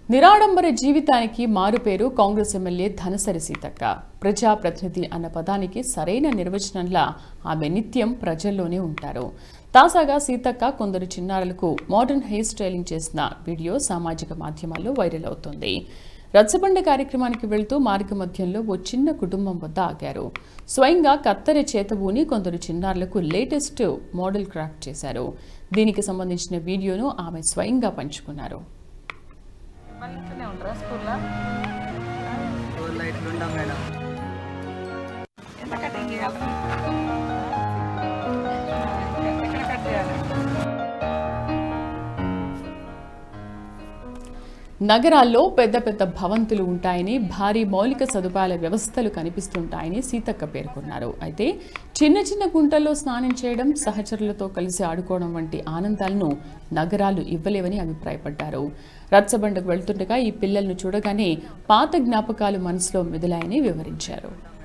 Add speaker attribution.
Speaker 1: నిరాడంబర జీవితానికి మారుపేరు కాంగ్రెస్ ఎమ్మెల్యే ధనసరి సీతక్క ప్రజాప్రతినిధి అన్న పదానికి సరైన నిర్వచనంలా ఆమె నిత్యం ప్రజల్లోనే ఉంటారు తాజాగా సీతక్క కొందరు చిన్నారులకు మోడర్న్ హెయిర్ స్టైలింగ్ చేసిన వీడియో సామాజిక మాధ్యమాల్లో వైరల్ అవుతోంది రచ్చబండ కార్యక్రమానికి వెళ్తూ మార్గ మధ్యంలో ఓ చిన్న కుటుంబం వద్ద ఆగారు స్వయంగా కత్తెర చేతబూని కొందరు చిన్నారులకు లేటెస్ట్ మోడల్ క్రాఫ్ట్ చేశారు దీనికి సంబంధించిన వీడియోను ఆమె స్వయంగా పంచుకున్నారు
Speaker 2: మళ్ళీ ఇట్లనే ఉంటారా స్కూల్లో
Speaker 3: స్కూల్లో ఇట్లుంటాం మేడం
Speaker 2: ఎంత కటింగ్ చేయాలి ఎక్కడ కట్ చేయాలి
Speaker 1: నగరాల్లో పెద్ద పెద్ద భవంతులు ఉంటాయని భారీ మౌలిక సదుపాయాల వ్యవస్థలు కనిపిస్తుంటాయని సీతక్క పేర్కొన్నారు అయితే చిన్న చిన్న గుంటల్లో స్నానం చేయడం సహచరులతో కలిసి ఆడుకోవడం వంటి ఆనందాలను నగరాలు ఇవ్వలేవని అభిప్రాయపడ్డారు రచ్చబండకు వెళ్తుండగా ఈ పిల్లలను చూడగానే పాత జ్ఞాపకాలు మనసులో మెదిలాయని వివరించారు